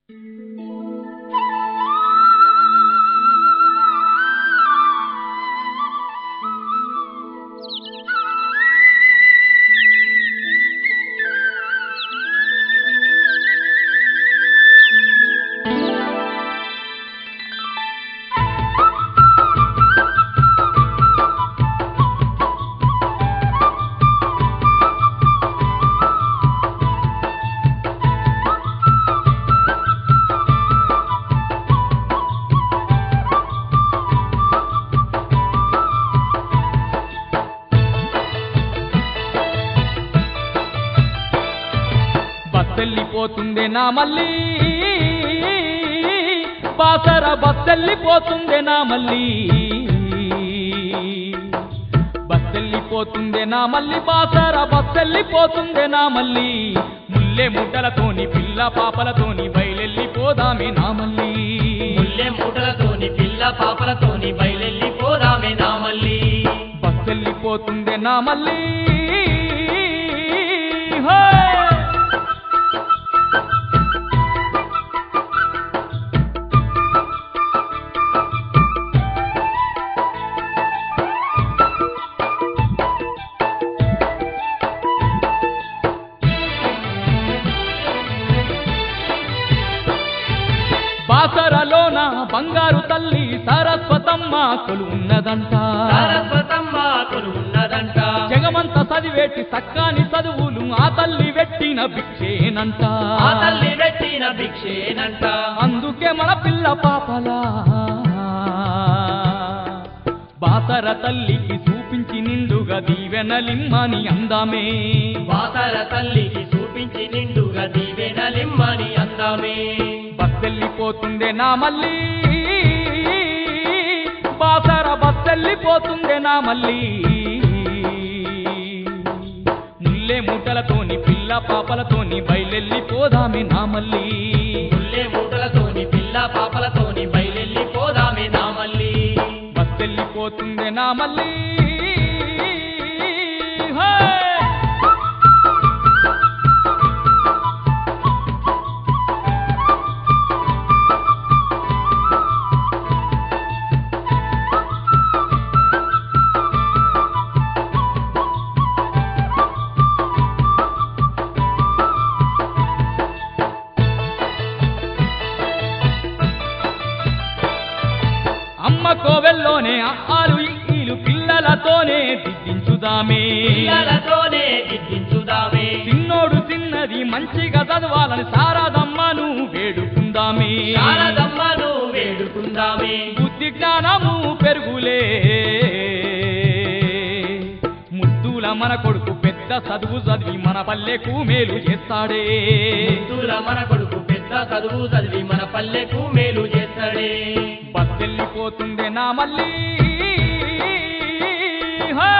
బస్సెళ్ళిపోతుందే నా మళ్ళీ బాసర బస్సెళ్ళిపోతుందే నా మళ్ళీ బస్సెళ్ళిపోతుందే నా మళ్ళీ బాసర బస్సెళ్ళిపోతుందే నా మళ్ళీ ముల్లె ముడ్డలతోని పిల్ల పాపలతోని బయలెళ్ళిపోదామే నా మళ్ళీ ముల్లె మూటలతోని పిల్ల పాపలతోని బయలెళ్ళి పోదామే నా మళ్ళీ బస్సెళ్ళిపోతుందే నా మళ్ళీ హే! బాసరలోన బంగారు తల్లి సరస్వతమ్మ కొలున్నదంట సరస్వతమ్మ కొలువున్నదంట జగమంత చదివేటి సక్కాని చదువులు ఆ తల్లి పెట్టిన భిక్షేనంట ఆ తల్లి పెట్టిన భిక్షేనంట అందుకే మన పిల్ల పాపలా బాసర తల్లికి చూపించి నిండుగా దీవెనలిమ్మని అందామే బాసర తల్లికి చూపించి నిండుగా దీవెనలిమ్మని అందామే బస్సెళ్ళిపోతుందే నా మళ్ళీ బాసర బస్సెళ్ళిపోతుందే నా మళ్ళీ ముల్లె మూటలతోని పిల్ల పాపలతోని బయలెళ్ళిపోదామే నా మళ్ళీ ముల్లె మూటలతోని పిల్ల పాపలతోని బయలెళ్ళి పోదామే నా మళ్ళీ బస్సెళ్ళిపోతుందే నా మళ్ళీ హే! అమ్మ కోవెల్లోనే ఆలు ఈలు పిల్లలతోనే దిద్దించుదామే పిల్లలతోనే దిద్దించుదామే చిన్నోడు చిన్నది మంచిగా చదవాలని సారాదమ్మను వేడుకుందామే శారదమ్మను వేడుకుందామే బుద్ధి జ్ఞానము పెరుగులే ముద్దుల మన కొడుకు పెద్ద చదువు చదివి మన పల్లెకు మేలు చేస్తాడే ముద్దుల మన కొడుకు పెద్ద చదువు చదివి మన పల్లెకు మేలు చేస్తాడే బస్సెళ్ళిపోతుందే నా మళ్ళీ హే!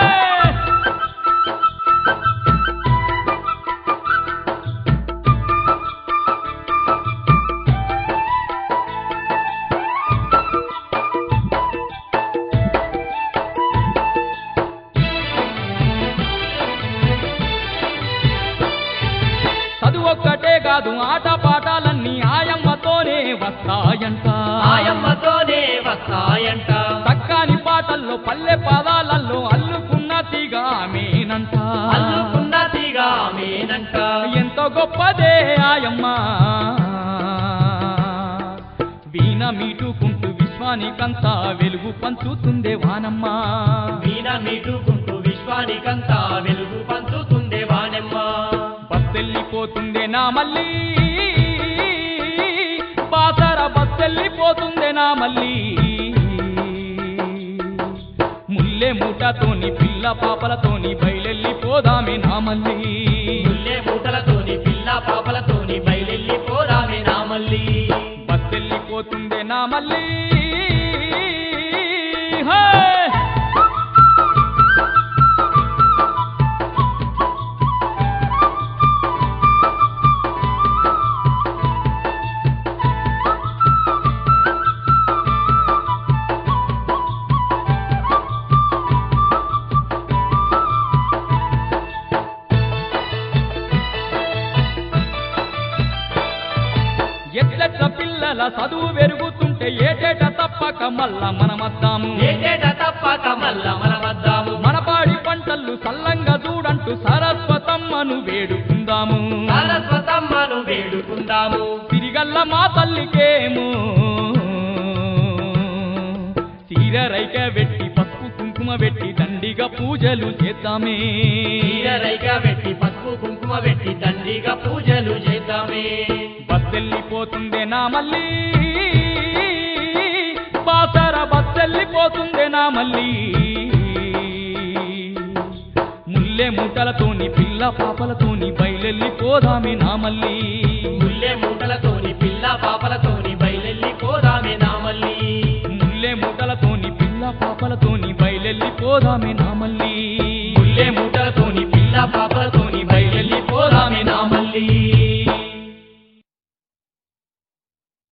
చదువొక్కటే కాదు ఆట పాఠాలన్నీ ఆయమ్మతోనే వస్తాయంట ఆయమ్మతోనే వస్తాయంట చక్కని పాటల్లో పల్లె పదాలలో అల్లుకున్న తీగ ఆమెనంట అల్లుకున్న తీగా మేనంట ఎంతో గొప్పదే ఆయమ్మ వీణ మీటుకుంటూ విశ్వానికంతా వెలుగు పంచుతుందే వానమ్మ వీణ మీటుకుంటూ విశ్వానికంతా వెలుగు పంచుతుందే వానెమ్మ బస్సెళ్ళిపోతుందే నా మళ్ళీ బాసర బస్సెళ్ళిపోతుందే నా మళ్ళీ ముల్లె మూటతోని పిల్ల పాపలతోని బయలెళ్ళిపోదామే నా మళ్ళీ ముల్లె మూటలతోని పిల్ల పాపలతోని బయలెళ్ళి పోదామే నా మళ్ళీ బస్సెళ్ళిపోతుందే నా మళ్ళీ హే! ఎట్లెట్ల పిల్లల చదువు పెరుగుతుంటే ఏటేట తప్పక మల్ల మనమద్దాము ఏటేట తప్పక మల్ల మనమద్దాము మన పాడి పంటలు సల్లంగా చూడంటూ సరస్వతమ్మను వేడుకుందాము సరస్వతమ్మను వేడుకుందాము తిరిగల్ల మా తల్లికేమో చీరరైక వెట్టి పసుపు కుంకుమ వెట్టి దండిగా పూజలు చేద్దామే తీరరైగా పెట్టి పసుపు కుంకుమ పెట్టి దండిగా పూజలు చేద్దామే బస్సెల్లిపోతుందే నా మళ్ళీ బాసర బస్సెల్లిపోతుందే నా మళ్ళీ ముల్లె ముట్టలతోని పిల్ల పాపలతోని బయలెల్లిపోదామే నా మళ్ళీ